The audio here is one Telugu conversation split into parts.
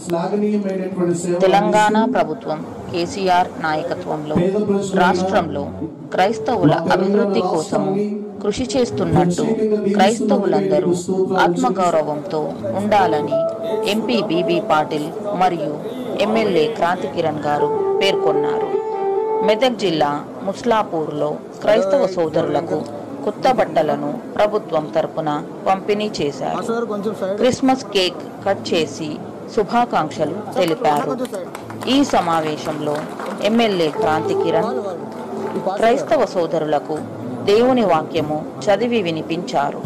శ్లాఘనీయమైనటువంటి సేవ తెలంగాణ ప్రభుత్వం కేసీఆర్ నాయకత్వంలో రాష్ట్రంలో క్రైస్తవుల అభివృద్ధి కోసం కృషి చేస్తున్నట్టు క్రైస్తవులందరూ ఆత్మగౌరవంతో ఉండాలని ఎంపీ బీబీ పాటిల్ మరియు ఎమ్మెల్యే క్రాంతి కిరణ్ గారు పేర్కొన్నారు మెదక్ జిల్లా ముస్లాపూర్లో క్రైస్తవ సోదరులకు కొత్త బట్టలను ప్రభుత్వం తరపున పంపిణీ చేశారు క్రిస్మస్ కేక్ కట్ చేసి శుభాకాంక్షలు తెలిపారు ఈ సమావేశంలో ఎమ్మెల్యే క్రాంతి కిరణ్ క్రైస్తవ సోదరులకు దేవుని వాక్యము చదివి వినిపించారు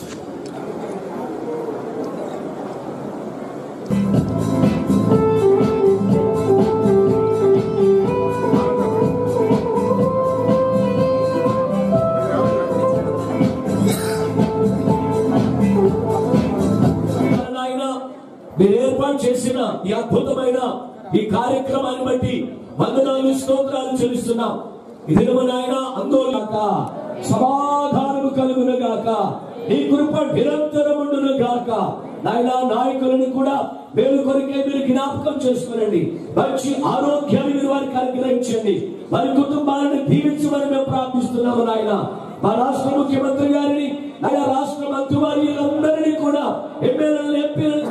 నాయన మీరు ఏర్పాటు చేసిన ఈ అద్భుతమైన ఈ కార్యక్రమాన్ని బట్టి వందనాలు స్తోత్రాలు చెల్లిస్తున్నాం ఇది నాయన ఆందోళన సమాధానము కలుగును గాక నీ కృప నిరంతరముండును గాక నాయన నాయకులను కూడా మేలు కొరికే మీరు జ్ఞాపకం చేసుకునండి మంచి ఆరోగ్యాన్ని మీరు వారికి అనుగ్రహించండి వారి కుటుంబాలను దీవించమని మేము ప్రార్థిస్తున్నాము నాయన మా రాష్ట్ర ముఖ్యమంత్రి గారిని ఆయా రాష్ట్ర మంత్రివర్యులందరినీ కూడా ఎమ్మెల్యేలను ఎంపీలను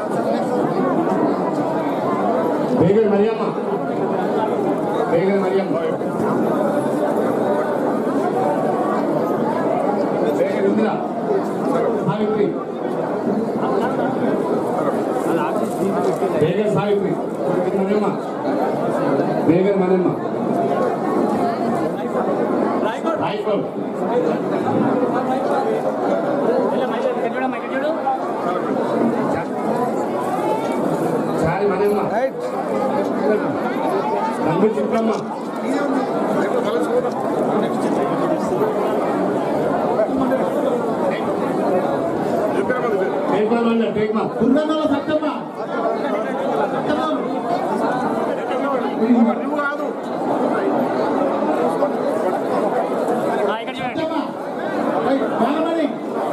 బేగల్ మరియమ్మ బేగల్ మరియమ్మ బేగల్ ఇందిరా సావిత్రి బేగల్ సావిత్రి మరియమ్మ బేగల్ మరియమ్మ రాయకోల్ చారి మరియమ్మ రంగు చిత్రమ్మ టేక్మా టేక్మా ఉన్నందులో సత్యమ్మ సత్యమ్మ ఏయ్, బాలమణి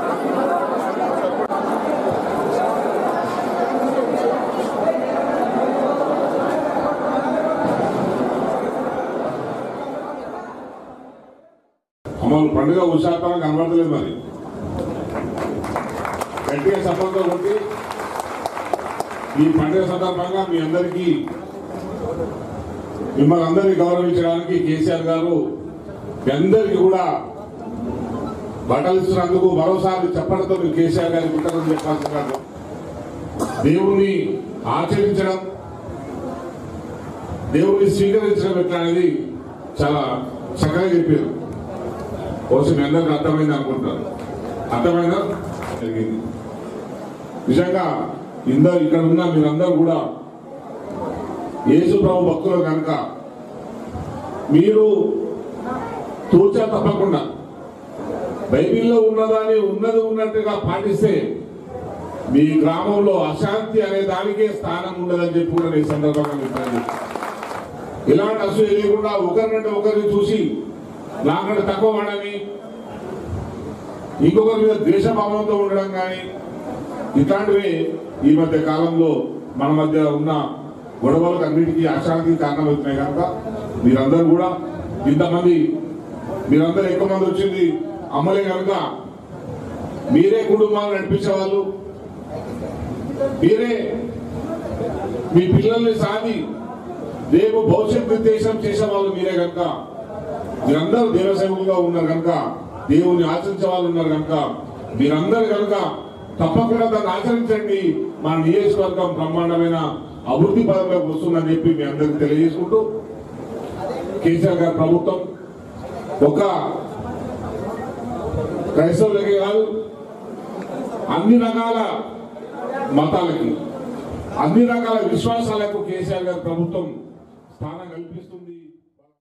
అమలు పండుగ ఉత్సాహం కనబడలేదు మరి గట్టిగా సపోర్ట్తో కొట్టి ఈ పండుగ సందర్భంగా మీ అందరికీ మిమ్మల్ని అందరినీ గౌరవించడానికి కేసీఆర్ గారు మీ అందరికీ కూడా బట్టలు ఇస్తున్నందుకు మరోసారి చెప్పడంతో మీరు కేసీఆర్ గారికి కృతజ్ఞతలు చెప్పాల్సిన దేవుణ్ణి ఆచరించడం దేవుణ్ణి స్వీకరించడం ఎట్లా అనేది చాలా చక్కగా చెప్పారు బహుశా మీ అందరికి అర్థమైంది అనుకుంటారు అర్థమైందా జరిగింది నిజంగా ఇందా ఇక్కడ ఉన్న మీరందరూ కూడా యేసు ప్రభు భక్తులు కనుక మీరు తూచా తప్పకుండా బైబిల్లో ఉన్నదాన్ని ఉన్నది ఉన్నట్టుగా పాటిస్తే మీ గ్రామంలో అశాంతి అనే దానికే స్థానం ఉండదని చెప్పి కూడా నేను ఈ సందర్భంగా మీకు తెలియజేస్తున్నాను. ఇలాంటి అసూయ లేకుండా ఒకరినంటే ఒకరిని చూసి నాకంటే తక్కువ వాడని ఇంకొకరి మీద ద్వేషభావంతో ఉండడం కానీ ఇట్లాంటివి ఈ మధ్య కాలంలో మన మధ్య ఉన్న గొడవలకు అన్నిటికీ అశాంతికి కారణమవుతున్నాయి కనుక మీరందరూ కూడా ఇంతమంది మీరందరూ ఎక్కువ మంది వచ్చింది అమ్మలే కనుక మీరే కుటుంబాలు నడిపించే వాళ్ళు మీరే మీ పిల్లల్ని సాధి రేపు భవిష్యత్ నిర్దేశం చేసే వాళ్ళు మీరే కనుక మీరందరూ దేవసేవకులుగా ఉన్నారు కనుక దేవుని ఆచరించే వాళ్ళు ఉన్నారు కనుక మీరందరూ కనుక తప్పకుండా దాన్ని ఆచరించండి మన నియోజకవర్గం బ్రహ్మాండమైన అభివృద్ధి పదంలోకి వస్తుందని చెప్పి మీ అందరికి తెలియజేసుకుంటూ కేసీఆర్ గారి ప్రభుత్వం ఒక క్రైస్తవులకే కాదు అన్ని రకాల మతాలకి అన్ని రకాల విశ్వాసాలకు కేసీఆర్ గారి ప్రభుత్వం స్థానం కల్పిస్తుంది